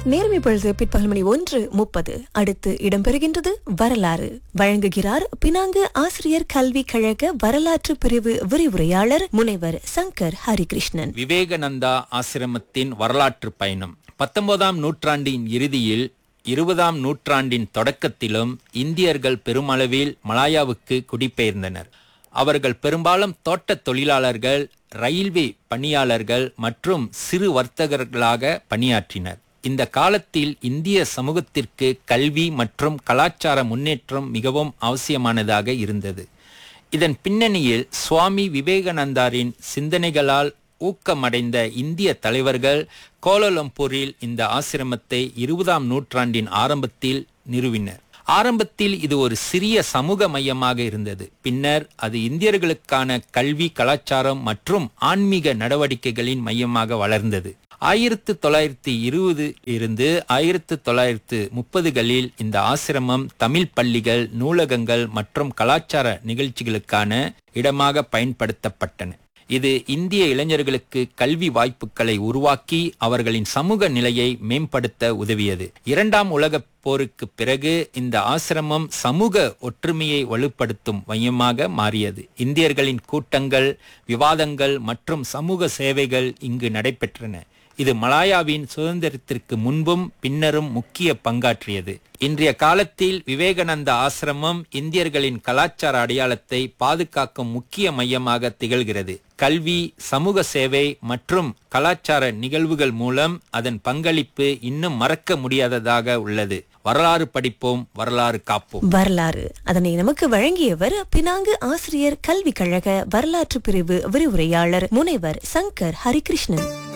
நேர்மை பொழுது பிற்பகல் மணி ஒன்று முப்பது அடுத்து இடம்பெறுகின்றது வரலாறு வழங்குகிறார் பினாங்கு ஆசிரியர் கல்வி கழக வரலாற்று பிரிவு விரிவுரையாளர் முனைவர் சங்கர் ஹரிகிருஷ்ணன் விவேகானந்தா ஆசிரமத்தின் வரலாற்று பயணம் பத்தொன்பதாம் நூற்றாண்டின் இறுதியில் இருபதாம் நூற்றாண்டின் தொடக்கத்திலும் இந்தியர்கள் பெருமளவில் மலாயாவுக்கு குடிபெயர்ந்தனர் அவர்கள் பெரும்பாலும் தோட்டத் தொழிலாளர்கள் ரயில்வே பணியாளர்கள் மற்றும் சிறு வர்த்தகர்களாக பணியாற்றினர் இந்த காலத்தில் இந்திய சமூகத்திற்கு கல்வி மற்றும் கலாச்சார முன்னேற்றம் மிகவும் அவசியமானதாக இருந்தது இதன் பின்னணியில் சுவாமி விவேகானந்தாரின் சிந்தனைகளால் ஊக்கமடைந்த இந்திய தலைவர்கள் கோலாலம்பூரில் இந்த ஆசிரமத்தை இருபதாம் நூற்றாண்டின் ஆரம்பத்தில் நிறுவினர் ஆரம்பத்தில் இது ஒரு சிறிய சமூக மையமாக இருந்தது பின்னர் அது இந்தியர்களுக்கான கல்வி கலாச்சாரம் மற்றும் ஆன்மீக நடவடிக்கைகளின் மையமாக வளர்ந்தது ஆயிரத்து தொள்ளாயிரத்தி இருபது இருந்து ஆயிரத்து தொள்ளாயிரத்து முப்பதுகளில் இந்த ஆசிரமம் தமிழ் பள்ளிகள் நூலகங்கள் மற்றும் கலாச்சார நிகழ்ச்சிகளுக்கான இடமாக பயன்படுத்தப்பட்டன இது இந்திய இளைஞர்களுக்கு கல்வி வாய்ப்புகளை உருவாக்கி அவர்களின் சமூக நிலையை மேம்படுத்த உதவியது இரண்டாம் உலகப் போருக்கு பிறகு இந்த ஆசிரமம் சமூக ஒற்றுமையை வலுப்படுத்தும் மையமாக மாறியது இந்தியர்களின் கூட்டங்கள் விவாதங்கள் மற்றும் சமூக சேவைகள் இங்கு நடைபெற்றன இது மலாயாவின் சுதந்திரத்திற்கு முன்பும் பின்னரும் முக்கிய பங்காற்றியது இன்றைய காலத்தில் விவேகானந்த ஆசிரமம் இந்தியர்களின் கலாச்சார அடையாளத்தை பாதுகாக்கும் முக்கிய மையமாக திகழ்கிறது கல்வி சமூக சேவை மற்றும் கலாச்சார நிகழ்வுகள் மூலம் அதன் பங்களிப்பு இன்னும் மறக்க முடியாததாக உள்ளது வரலாறு படிப்போம் வரலாறு காப்போம் வரலாறு அதனை நமக்கு வழங்கியவர் பினாங்கு ஆசிரியர் கல்வி கழக வரலாற்று பிரிவு விரிவுரையாளர் முனைவர் சங்கர் ஹரிகிருஷ்ணன்